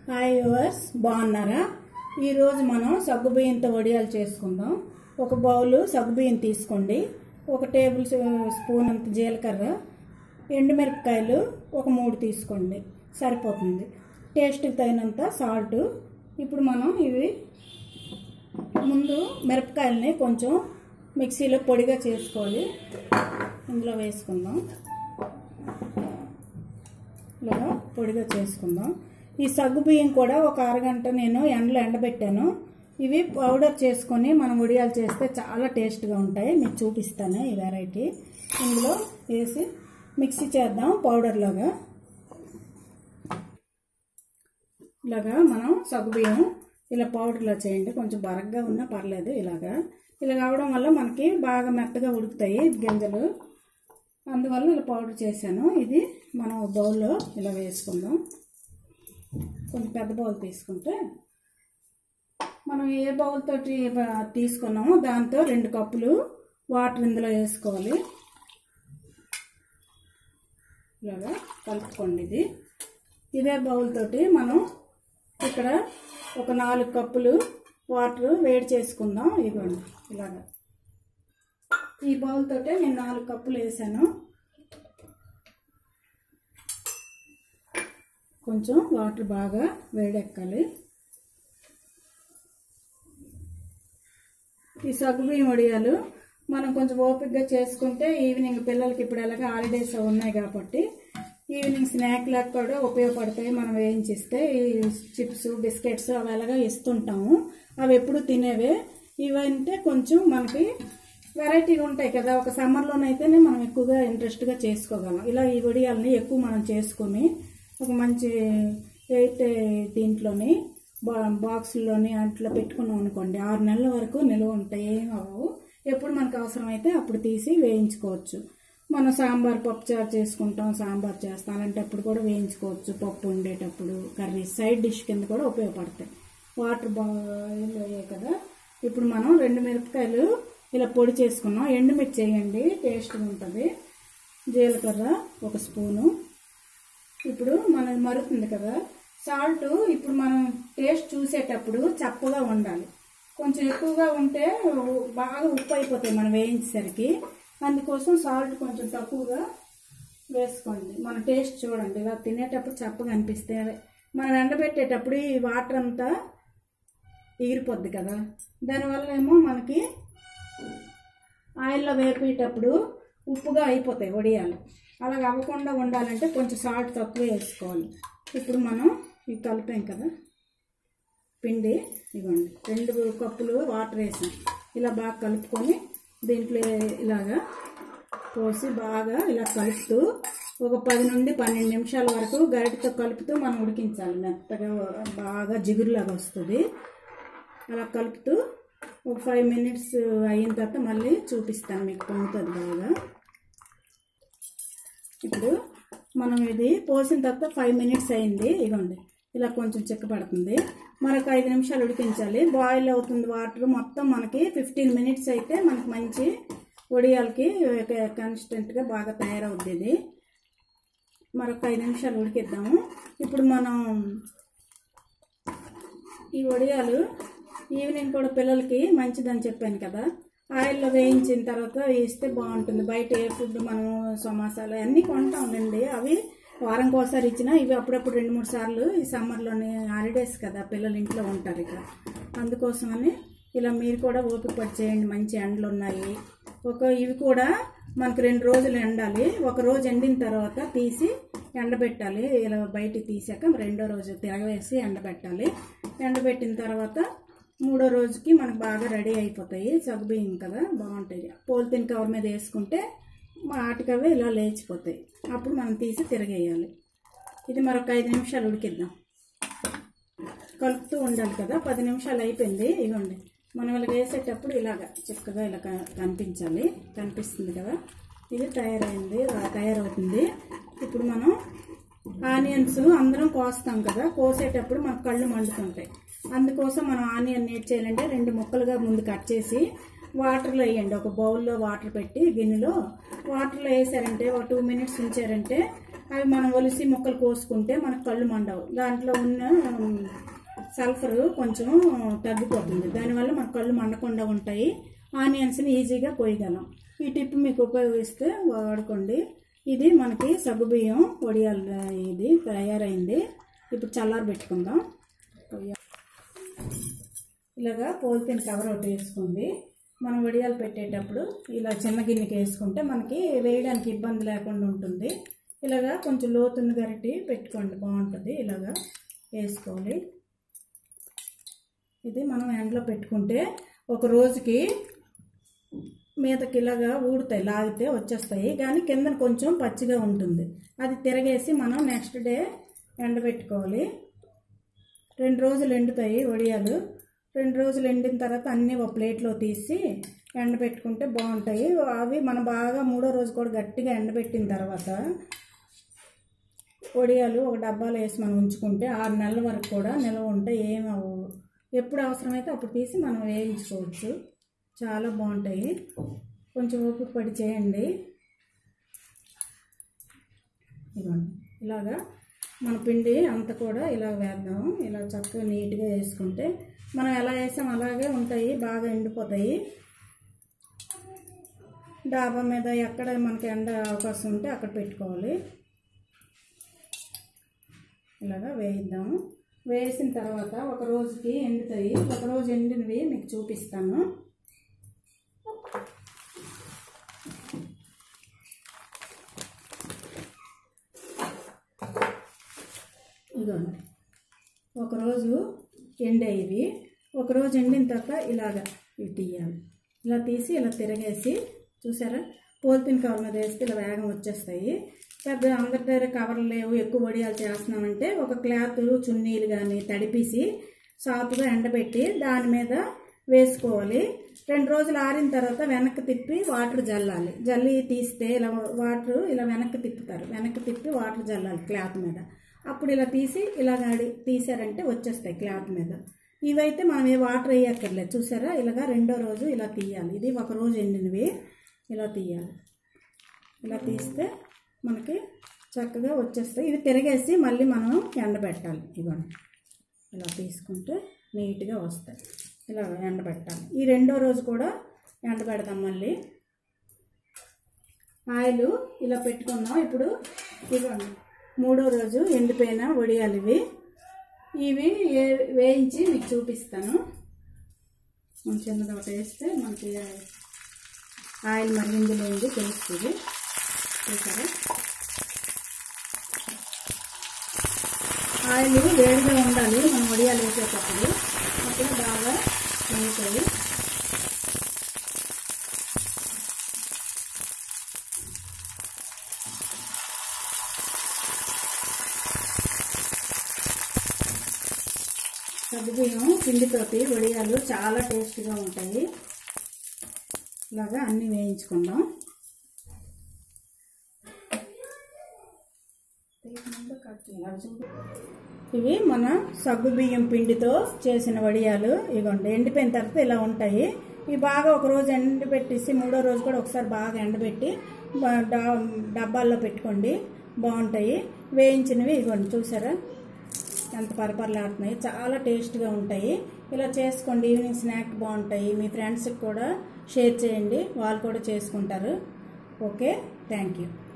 hi yours బాగున్నారా ఈరోజు మనం సగ్గుబియ్యంతో వడియాలు చేసుకుందాం ఒక బౌలు సగ్గుబియ్యం తీసుకోండి ఒక టేబుల్ స్పూన్ అంత జీలకర్ర ఎండుమిరపకాయలు ఒక మూడు తీసుకోండి సరిపోతుంది టేస్ట్కి తగినంత సాల్ట్ ఇప్పుడు మనం ఇవి ముందు మిరపకాయలని కొంచెం మిక్సీలో పొడిగా చేసుకోవాలి ఇందులో వేసుకుందాం ఇలా పొడిగా చేసుకుందాం ఈ సగ్గు బియ్యం కూడా ఒక అరగంట నేను ఎండలో ఎండబెట్టాను ఇవి పౌడర్ చేసుకొని మనం ఉడియాలు చేస్తే చాలా టేస్ట్గా ఉంటాయి మీకు చూపిస్తాను ఈ వెరైటీ ఇందులో వేసి మిక్సీ చేద్దాం పౌడర్లాగా ఇలాగా మనం సగ్గు బియ్యం ఇలా పౌడర్లో చేయండి కొంచెం బరగ్గా ఉన్నా పర్లేదు ఇలాగా ఇలా కావడం వల్ల మనకి బాగా మెత్తగా ఉడుకుతాయి గింజలు అందువల్ల ఇలా పౌడర్ చేశాను ఇది మనం బౌల్లో ఇలా వేసుకుందాం కొంచెం పెద్ద బౌల్ తీసుకుంటే మనం ఏ బౌల్ తోటి తీసుకున్నామో దాంతో రెండు కప్పులు వాటర్ ఇందులో వేసుకోవాలి ఇలాగా కలుపుకోండి ఇది ఇదే బౌల్ తోటి మనం ఇక్కడ ఒక నాలుగు కప్పులు వాటర్ వేడి చేసుకుందాం ఇదిగోండి ఇలాగా ఈ బౌల్ తోటే నేను నాలుగు కప్పులు వేసాను కొంచెం వాటర్ బాగా వేడెక్కాలి ఈ సగ్గుబియ్యం వడియాలు మనం కొంచెం ఓపికగా చేసుకుంటే ఈవినింగ్ పిల్లలకి ఇప్పుడు ఎలాగ హాలిడేస్ ఉన్నాయి కాబట్టి ఈవినింగ్ స్నాక్ లాగా కూడా ఉపయోగపడతాయి మనం వేయించిస్తే ఈ చిప్స్ బిస్కెట్స్ అవి ఎలాగా ఇస్తుంటాము అవి ఎప్పుడు తినేవే ఇవంటే కొంచెం మనకి వెరైటీగా ఉంటాయి కదా ఒక సమ్మర్లోనైతేనే మనం ఎక్కువగా ఇంట్రెస్ట్గా చేసుకోగలం ఇలా ఈ వడియాలని ఎక్కువ మనం చేసుకొని ఒక మంచి ఎయిట్ దీంట్లోని బా బాక్సుల్లోని అట్లా పెట్టుకున్నాం అనుకోండి ఆరు నెలల వరకు నిల్వ ఉంటాయి ఏం అవ్వవు ఎప్పుడు మనకు అవసరమైతే అప్పుడు తీసి వేయించుకోవచ్చు మనం సాంబార్ పప్పు చారు చేసుకుంటాం సాంబార్ చేస్తాం అలాంటప్పుడు కూడా వేయించుకోవచ్చు పప్పు ఉండేటప్పుడు కర్రీ సైడ్ డిష్ కింద కూడా ఉపయోగపడతాయి వాటర్ బాయిల్ అయ్యాయి కదా ఇప్పుడు మనం రెండు మిరపకాయలు ఇలా పొడి చేసుకున్నాం ఎండుమిర్చి వేయండి టేస్ట్గా ఉంటుంది జీలకర్ర ఒక స్పూను ఇప్పుడు మన మరుగుతుంది కదా సాల్ట్ ఇప్పుడు మనం టేస్ట్ చూసేటప్పుడు చప్పగా ఉండాలి కొంచెం ఎక్కువగా ఉంటే బాగా ఉప్పు అయిపోతాయి మనం వేయించేసరికి అందుకోసం సాల్ట్ కొంచెం తక్కువగా వేసుకోండి మన టేస్ట్ చూడండి ఇలా తినేటప్పుడు చప్పగా అనిపిస్తే మనం ఎండబెట్టేటప్పుడు ఈ వాటర్ అంతా ఎగిరిపోద్ది కదా దానివల్ల ఏమో మనకి ఆయిల్లో వేపేటప్పుడు ఉప్పుగా అయిపోతాయి వడియాలు అలాగ అవ్వకుండా ఉండాలంటే కొంచెం సాల్ట్ తక్కువ వేసుకోవాలి ఇప్పుడు మనం ఇవి కలిపాం కదా పిండి ఇవ్వండి రెండు కప్పులు వాటర్ వేసాం ఇలా బాగా కలుపుకొని దీంట్లో ఇలాగా పోసి బాగా ఇలా కలుపుతూ ఒక పది నుండి పన్నెండు నిమిషాల వరకు గరిటతో కలుపుతూ మనం ఉడికించాలి మెత్తగా బాగా జిగురులాగా వస్తుంది అలా కలుపుతూ ఒక ఫైవ్ మినిట్స్ అయిన తర్వాత మళ్ళీ చూపిస్తాను మీకు పొంగుతుంది బాగా ఇప్పుడు మనం ఇది పోసిన తర్వాత ఫైవ్ మినిట్స్ అయింది ఇగోండి ఇలా కొంచెం చిక్కపడుతుంది మరొక ఐదు నిమిషాలు ఉడికించాలి బాయిల్ అవుతుంది వాటర్ మొత్తం మనకి ఫిఫ్టీన్ మినిట్స్ అయితే మనకి మంచి వడియాలకి కన్సిస్టెంట్గా బాగా తయారవుద్ది ఇది మరొక ఐదు నిమిషాలు ఉడికిద్దాము ఇప్పుడు మనం ఈ వడియాలు ఈవినింగ్ కూడా పిల్లలకి మంచిదని చెప్పాను కదా ఆయిల్లో వేయించిన తర్వాత వేస్తే బాగుంటుంది బయట ఏ ఫుడ్ మనం సమోసాలు అన్నీ కొంటాంలేండి అవి వారం ఒకసారి ఇచ్చినా ఇవి అప్పుడప్పుడు రెండు మూడు సార్లు ఈ సమ్మర్లోని హాలిడేస్ కదా పిల్లలు ఇంట్లో ఉంటారు ఇక అందుకోసమని ఇలా మీరు కూడా ఓపిక పడి చేయండి మంచి ఎండలు ఉన్నాయి ఒక ఇవి కూడా మనకు రెండు రోజులు ఎండాలి ఒక రోజు ఎండిన తర్వాత తీసి ఎండబెట్టాలి ఇలా బయటికి తీసాక రెండో రోజు తిరగవేసి ఎండబెట్టాలి ఎండబెట్టిన తర్వాత మూడో రోజుకి మనకు బాగా రెడీ అయిపోతాయి సగ్గుబియ్యం కదా బాగుంటాయి పోలిథిన్ కవర్ మీద వేసుకుంటే ఆటికవే ఇలా లేచిపోతాయి అప్పుడు మనం తీసి తిరగేయాలి ఇది మరొక ఐదు నిమిషాలు ఉడికిద్దాం కలుపుతూ ఉండాలి కదా పది నిమిషాలు అయిపోయింది ఇవ్వండి మనం ఇలా వేసేటప్పుడు ఇలాగ చక్కగా ఇలా కనిపించాలి కనిపిస్తుంది కదా ఇది తయారైంది తయారవుతుంది ఇప్పుడు మనం ఆనియన్స్ అందరం కోస్తాం కదా కోసేటప్పుడు మనకు కళ్ళు మండుతుంటాయి అందుకోసం మనం ఆనియన్ ఏం చేయాలంటే రెండు ముక్కలుగా ముందు కట్ చేసి వాటర్లో వేయండి ఒక బౌల్లో వాటర్ పెట్టి గిన్నెలో వాటర్లో వేసారంటే ఒక టూ మినిట్స్ ఉంచారంటే అవి మనం ఒలిసి ముక్కలు కోసుకుంటే మనకు కళ్ళు మండవు దాంట్లో ఉన్న ఉమ్, సల్ఫర్ కొంచెం తగ్గిపోతుంది దానివల్ల మన కళ్ళు మండకుండా ఉంటాయి ఆనియన్స్ని ఈజీగా కోయగలం ఈ టిప్ మీకు ఉపయోగిస్తే వాడుకోండి ఇది మనకి సగ్గుబియ్యం వడియాలు ఇది తయారైంది ఇప్పుడు చల్లారి పెట్టుకుందాం ఇలాగా పోలిథిన్ కవర్ ఒకటి వేసుకోండి మనం వడియాలు పెట్టేటప్పుడు ఇలా చిన్న గిన్నెకి వేసుకుంటే మనకి వేయడానికి ఇబ్బంది లేకుండా ఉంటుంది ఇలాగా కొంచెం లోతున్న గరిటి పెట్టుకోండి బాగుంటుంది ఇలాగా వేసుకోవాలి ఇది మనం ఎండలో పెట్టుకుంటే ఒక రోజుకి మీదకి ఇలాగా ఊడుతాయి లాగితే వచ్చేస్తాయి కానీ కింద కొంచెం పచ్చిగా ఉంటుంది అది తిరగేసి మనం నెక్స్ట్ డే ఎండబెట్టుకోవాలి రెండు రోజులు ఎండుతాయి వడియాలు రెండు రోజులు ఎండిన తర్వాత అన్నీ ఒక ప్లేట్లో తీసి ఎండబెట్టుకుంటే బాగుంటాయి అవి మనం బాగా మూడో రోజు కూడా గట్టిగా ఎండబెట్టిన తర్వాత వడియాలు ఒక డబ్బాలో వేసి మనం ఉంచుకుంటే ఆరు నెలల వరకు కూడా నిల్వ ఉంటే ఏమి అవ్వవు ఎప్పుడు అవసరమైతే అప్పుడు తీసి మనం వేయించుకోవచ్చు చాలా బాగుంటాయి కొంచెం ఓపిక పడి చేయండి ఇదిగోండి ఇలాగా మన పిండి అంతా కూడా ఇలా వేద్దాం ఇలా చక్కగా నీట్గా వేసుకుంటే మనం ఎలా వేసాం అలాగే ఉంటాయి బాగా ఎండిపోతాయి డాబా మీద ఎక్కడ మనకి ఎండ అవకాశం ఉంటే అక్కడ పెట్టుకోవాలి ఇలాగా వేయిద్దాం వేసిన తర్వాత ఒక రోజుకి ఎండుతాయి ఒక రోజు ఎండినవి మీకు చూపిస్తాను ఇదిగోండి ఒకరోజు ఎండేవి ఒకరోజు ఎండిన తర్వాత ఇలాగ ఇవి తీయాలి ఇలా తీసి ఇలా తిరగేసి చూసారా పోలిథిన్ కవర్ మీద వేస్తే ఇలా వేగం వచ్చేస్తాయి పెద్ద అందరి దగ్గర కవర్లు లేవు ఎక్కువ వడియాలు చేస్తున్నామంటే ఒక క్లాత్ చున్నీలు కానీ తడిపేసి సాఫ్ట్గా ఎండబెట్టి దాని మీద వేసుకోవాలి రెండు రోజులు ఆరిన తర్వాత వెనక్కి తిప్పి వాటర్ జల్లాలి జల్లి తీస్తే ఇలా వాటర్ ఇలా వెనక్కి తిప్పుతారు వెనక్కి తిప్పి వాటర్ జల్లాలి క్లాత్ మీద అప్పుడు ఇలా తీసి ఇలా గాడి తీసారంటే వచ్చేస్తాయి క్లాత్ మీద ఇవైతే మనం ఏ వాటర్ వేయక్కర్లేదు చూసారా ఇలాగా రెండో రోజు ఇలా తీయాలి ఇది ఒక రోజు ఎండినవి ఇలా తీయాలి ఇలా తీస్తే మనకి చక్కగా వచ్చేస్తాయి ఇవి తిరగేసి మళ్ళీ మనం ఎండబెట్టాలి ఇవ్వండి ఇలా తీసుకుంటే నీట్గా వస్తాయి ఇలా ఎండబెట్టాలి ఈ రెండో రోజు కూడా ఎండబెడదాం మళ్ళీ ఆయిల్ ఇలా పెట్టుకున్నాం ఇప్పుడు ఇవ్వండి మూడో రోజు ఎండిపోయిన వడియాలు ఇవి ఇవి ఏ- వేయించి మీకు చూపిస్తాను మనం చిన్నది ఒకటి వేస్తే మనకి ఆయిల్ మరిగిందిలేంది తెలుస్తుంది చూసారా ఆయిల్ వేడిగా ఉండాలి మనం వడియాలు వేసేటప్పుడు అప్పుడు బాగా వేగుతాయి సగ్గుబియ్యం పిండితోటి వడియాలు చాలా టేస్ట్గా ఉంటాయి ఇలాగా అన్నీ వేయించుకుందాం ఇవి మన సగ్గుబియ్యం పిండితో చేసిన వడియాలు ఇవ్వండి ఎండిపోయిన తర్వాత ఇలా ఉంటాయి ఇవి బాగా ఒక రోజు ఎండబెట్టేసి మూడో రోజు కూడా ఒకసారి బాగా ఎండబెట్టి బా- డా- డబ్బాల్లో పెట్టుకోండి బాగుంటాయి వేయించినవి ఇవ్వండి చూసారా ఎంత పరపరలాడుతున్నాయి చాలా టేస్ట్గా ఉంటాయి ఇలా చేసుకోండి ఈవినింగ్ స్నాక్ బాగుంటాయి మీ ఫ్రెండ్స్కి కూడా షేర్ చేయండి వాళ్ళు కూడా చేసుకుంటారు ఓకే థ్యాంక్ యూ